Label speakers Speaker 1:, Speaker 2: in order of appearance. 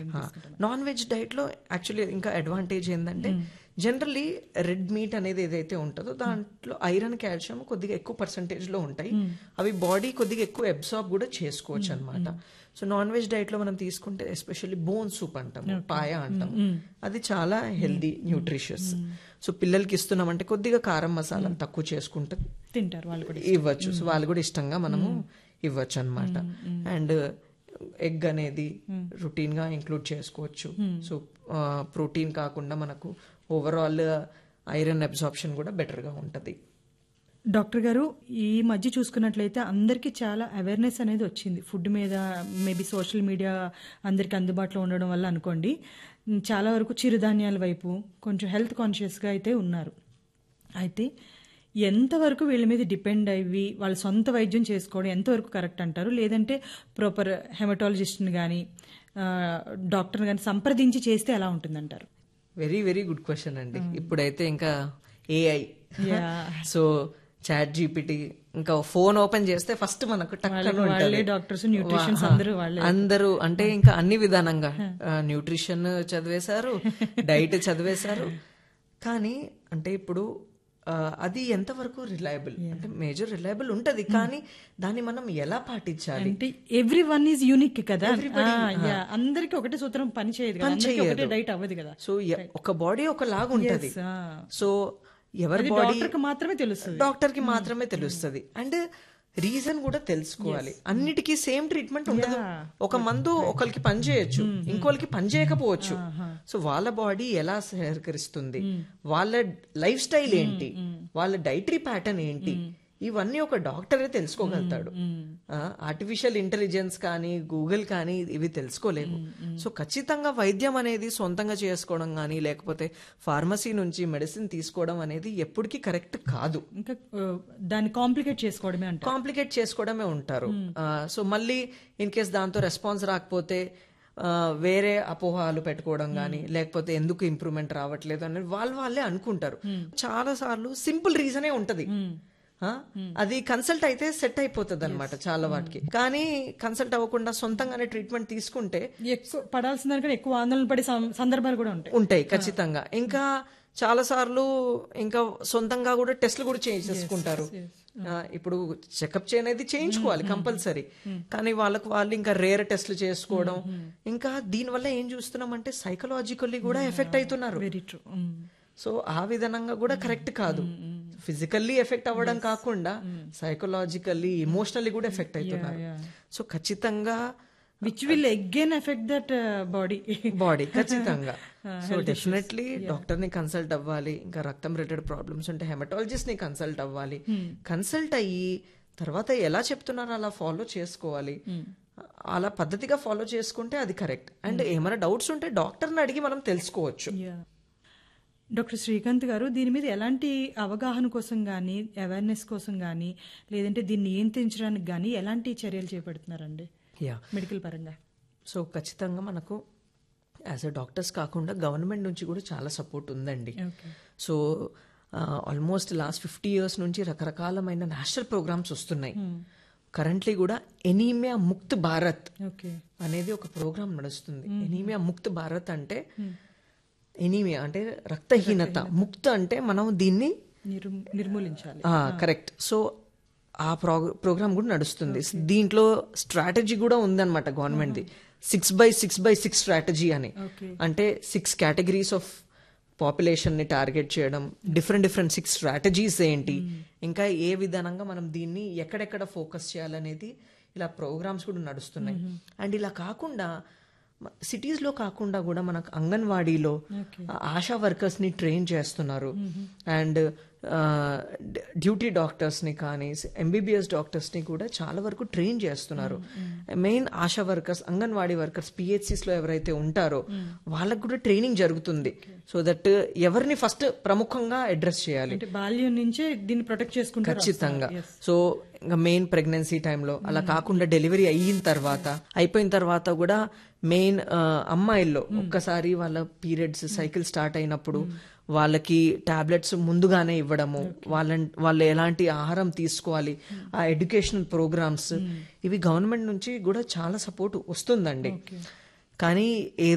Speaker 1: ఏం తీసుకుంటాం
Speaker 2: non veg diet లో యాక్చువల్లీ ఇంకా అడ్వాంటేజ్ ఏంటంటే జనరల్లీ రెడ్ మీట్ అనేది ఏదైతే ఉంటుందో దాంట్లో ఐరన్ కాల్షియం కొద్దిగా ఎక్కువ పర్సంటేజ్ లో ఉంటాయి అవి బాడీ కొద్దిగా ఎక్కువ అబ్సార్బ్ కూడా చేసుకోవచ్చు అనమాట సో నాన్ వెజ్ డైట్ లో మనం తీసుకుంటే ఎస్పెషల్లీ బోన్ సూప్ అంటాము పాయ అంటాము అది చాలా హెల్దీ న్యూట్రిషియస్ సో పిల్లలకి ఇస్తున్నామంటే కొద్దిగా కారం మసాలా తక్కువ చేసుకుంటే
Speaker 1: తింటారు వాళ్ళు కూడా
Speaker 2: ఇవ్వచ్చు సో వాళ్ళు కూడా ఇష్టంగా మనము ఇవ్వచ్చు అనమాట అండ్ ఎగ్ అనేది రొటీన్ గా ఇంక్లూడ్ చేసుకోవచ్చు సో ప్రోటీన్ కాకుండా మనకు ఓవరాల్ ఐరన్ అబ్సార్ప్షన్ కూడా బెటర్ గా ఉంటది
Speaker 1: డాక్టర్ గారు ఈ మధ్య చూసుకున్నట్లయితే అందరికీ చాలా అవేర్నెస్ అనేది వచ్చింది ఫుడ్ మీద మేబీ సోషల్ మీడియా అందరికి అందుబాటులో ఉండడం వల్ల అనుకోండి ఉమ్, చాలా వరకు చిరుధాన్యాల వైపు కొంచెం హెల్త్ కాన్షియస్గా అయితే ఉన్నారు అయితే ఎంతవరకు వీళ్ళ మీద డిపెండ్ అయ్యి వాళ్ళ సొంత వైద్యం చేసుకోవడం ఎంతవరకు కరెక్ట్ అంటారు లేదంటే ప్రాపర్ హెమటాలజిస్ట్ని కానీ డాక్టర్ని కానీ సంప్రదించి చేస్తే ఎలా ఉంటుందంటారు
Speaker 2: వెరీ వెరీ గుడ్ క్వశ్చన్ అండి ఇప్పుడైతే ఇంకా ఏఐ సో చాట్ జీపీటీ ఇంకా ఫోన్ ఓపెన్ చేస్తే ఫస్ట్ మనకు టక్కన
Speaker 1: వాళ్ళే
Speaker 2: ఉంటది.
Speaker 1: డాక్టర్స్ న్యూట్రిషన్స్
Speaker 2: వా-
Speaker 1: అందరూ వాళ్ళే
Speaker 2: అందరూ అంటే ఇంకా అన్ని విధానంగా న్యూట్రిషన్ చదివేశారు డైట్ చదివేశారు కానీ అంటే ఇప్పుడు ఆ, అది ఎంతవరకు రిలయబుల్ అంటే మేజర్ రిలయబుల్ ఉంటది కానీ దాన్ని మనం ఎలా పాటించాలి
Speaker 1: అంటే ఎవ్రీ వన్ ఈజ్ యూనిక్ కదా అందరికి ఒకటే సూత్రం పని చేయదు కదా అందరికీ ఒకటే డైట్ అవ్వదు కదా
Speaker 2: సో ఎ- ఒక బాడీ ఒక లాగా ఉంటది
Speaker 1: Yes, ఆ.
Speaker 2: సో ఎవరి
Speaker 1: అది
Speaker 2: బాడీ
Speaker 1: డాక్టర్ కి మాత్రమే తెలుస్తుంది
Speaker 2: డాక్టర్ కి మాత్రమే తెలుస్తుంది అండ్ రీజన్ కూడా తెలుసుకోవాలి అన్నిటికీ సేమ్ ట్రీట్మెంట్ ఉండదు ఒక మందు ఒకరికి పని చేయొచ్చు ఇంకోరికి పని చేయకపోవచ్చు సో వాళ్ళ బాడీ ఎలా సహకరిస్తుంది వాళ్ళ లైఫ్ స్టైల్ ఏంటి వాళ్ళ డైటరీ ప్యాటర్న్ ఏంటి ఇవన్నీ ఒక డాక్టరే తెలుసుకోగలుగుతాడు ఆర్టిఫిషియల్ ఇంటెలిజెన్స్ కానీ గూగుల్ కానీ ఇవి తెలుసుకోలేవు సో ఖచ్చితంగా వైద్యం అనేది సొంతంగా చేసుకోవడం కానీ లేకపోతే ఫార్మసీ నుంచి మెడిసిన్ తీసుకోవడం అనేది ఎప్పటికీ కరెక్ట్ కాదు
Speaker 1: ఇంకా ఆ, దాన్ని కాంప్లికేట్ చేసుకోవడమే అంట
Speaker 2: కాంప్లికేట్ చేసుకోవడమే ఉంటారు ఆ, సో మళ్ళీ ఇన్ కేస్ దాంతో రెస్పాన్స్ రాకపోతే ఆ, వేరే అపోహాలు పెట్టుకోవడం కానీ లేకపోతే ఎందుకు ఇంప్రూవ్మెంట్ రావట్లేదు అనేది వాళ్ళు వాళ్ళే అనుకుంటారు చాలా సార్లు సింపుల్ రీజనే ఉంటది ఆ, అది కన్సల్ట్ అయితే సెట్ అయిపోతుంది అనమాట చాలా వాటికి కానీ కన్సల్ట్ అవ్వకుండా సొంతంగానే ట్రీట్మెంట్ తీసుకుంటే
Speaker 1: ఎక్కువ పడాల్సిన దానికంటే ఎక్కువ ఆందోళన పడే సం- సందర్భాలు కూడా ఉంటాయి
Speaker 2: ఉంటాయి ఖచ్చితంగా ఇంకా చాలా సార్లు ఇంకా సొంతంగా కూడా టెస్ట్లు కూడా చేయించేసుకుంటారు ఆ, ఇప్పుడు చెకప్ చేయనేది చేయించుకోవాలి కంపల్సరీ కానీ వాళ్ళకు వాళ్ళు ఇంకా రేర్ టెస్ట్లు చేసుకోవడం ఇంకా దీనివల్ల ఏం చూస్తున్నామంటే సైకలాజికల్లీ కూడా ఎఫెక్ట్ అవుతున్నారు
Speaker 1: వెరీ ట్రూ
Speaker 2: సో ఆ విధంగా కూడా కరెక్ట్ కాదు ఫిజికల్లీ ఎఫెక్ట్ అవ్వడం కాకుండా సైకలాజికల్లీ ఎమోషనల్లీ కూడా ఎఫెక్ట్ అవుతున్నారు సో ఖచ్చితంగా
Speaker 1: which will again effect that body
Speaker 2: body ఖచ్చితంగా సో డెఫినెట్లీ డాక్టర్ ని కన్సల్ట్ అవ్వాలి ఇంకా రక్తం రిలేటెడ్ ప్రాబ్లమ్స్ ఉంటే హెమటాలజిస్ట్ ని కన్సల్ట్ అవ్వాలి కన్సల్ట్ అయ్యి తర్వాత ఎలా చెప్తున్నారో అలా ఫాలో చేసుకోవాలి అలా పద్ధతిగా ఫాలో చేసుకుంటే అది కరెక్ట్ అండ్ ఏమైనా డౌట్స్ ఉంటే డాక్టర్ని అడిగి మనం తెలుసుకోవచ్చు
Speaker 1: డాక్టర్ శ్రీకాంత్ గారు దీని మీద ఎలాంటి అవగాహన కోసం కానీ అవేర్నెస్ కోసం కానీ లేదంటే దీన్ని నియంత్రించడానికి కానీ ఎలాంటి చర్యలు చేపడుతున్నారండి
Speaker 2: యా
Speaker 1: మెడికల్ పరంగా
Speaker 2: సో ఖచ్చితంగా మనకు యాజ్ అ డాక్టర్స్ కాకుండా గవర్నమెంట్ నుంచి కూడా చాలా సపోర్ట్ ఉందండి
Speaker 1: okay
Speaker 2: so almost last fifty years నుంచి రకరకాలమైన నేషనల్ ప్రోగ్రామ్స్ వస్తున్నాయి కరెంట్లీ కూడా ఎనీమియా ముక్త్ భారత్
Speaker 1: ఓకే
Speaker 2: అనేది ఒక ప్రోగ్రామ్ నడుస్తుంది ఎనీమియా ముక్త్ భారత్ అంటే ఎనీమియా అంటే రక్తహీనత ముక్త్ అంటే మనం దీన్ని
Speaker 1: నిర్- నిర్మూలించాలి
Speaker 2: కరెక్ట్ సో ఆ ప్రో ప్రోగ్రామ్ కూడా నడుస్తుంది దీంట్లో స్ట్రాటజీ కూడా ఉందన్నమాట గవర్నమెంట్ది six by six by six strategy అని
Speaker 1: ఓకే
Speaker 2: అంటే సిక్స్ కేటగిరీస్ ఆఫ్ పాపులేషన్ ని టార్గెట్ చేయడం డిఫరెంట్ డిఫరెంట్ సిక్స్ స్ట్రాటజీస్ ఏంటి ఇంకా ఏ విధానంగా మనం దీన్ని ఎక్కడెక్కడ ఫోకస్ చేయాలనేది ఇలా ప్రోగ్రామ్స్ కూడా నడుస్తున్నాయి అండ్ ఇలా కాకుండా సిటీస్ లో కాకుండా కూడా మనకు అంగన్వాడీలో ఆశా వర్కర్స్ ని ట్రైన్ చేస్తున్నారు అండ్ డ్యూటీ డాక్టర్స్ ని కానీ ఎంబీబీఎస్ డాక్టర్స్ ని కూడా చాలా వరకు ట్రైన్ చేస్తున్నారు main ASHA workers anganwadi workers PHCs లో ఎవరైతే ఉంటారో వాళ్ళకు కూడా ట్రైనింగ్ జరుగుతుంది సో దట్ ఎవరిని ఫస్ట్ ప్రముఖంగా అడ్రస్ చేయాలి
Speaker 1: అంటే బాల్యం నుంచే దీన్ని ప్రొటెక్ట్ చేసుకుంటారు
Speaker 2: ఖచ్చితంగా సో ఇంకా మెయిన్ ప్రెగ్నెన్సీ టైంలో అలా కాకుండా డెలివరీ అయిన తర్వాత అయిపోయిన తర్వాత కూడా మెయిన్ అమ్మాయిల్లో ఒక్కసారి వాళ్ళ పీరియడ్స్ సైకిల్ స్టార్ట్ అయినప్పుడు వాళ్ళకి టాబ్లెట్స్ ముందుగానే ఇవ్వడము వాళ్ళ వాళ్ళు ఎలాంటి ఆహారం తీసుకోవాలి ఆ ఎడ్యుకేషనల్ ప్రోగ్రామ్స్ ఇవి గవర్నమెంట్ నుంచి కూడా చాలా సపోర్ట్ వస్తుందండి కానీ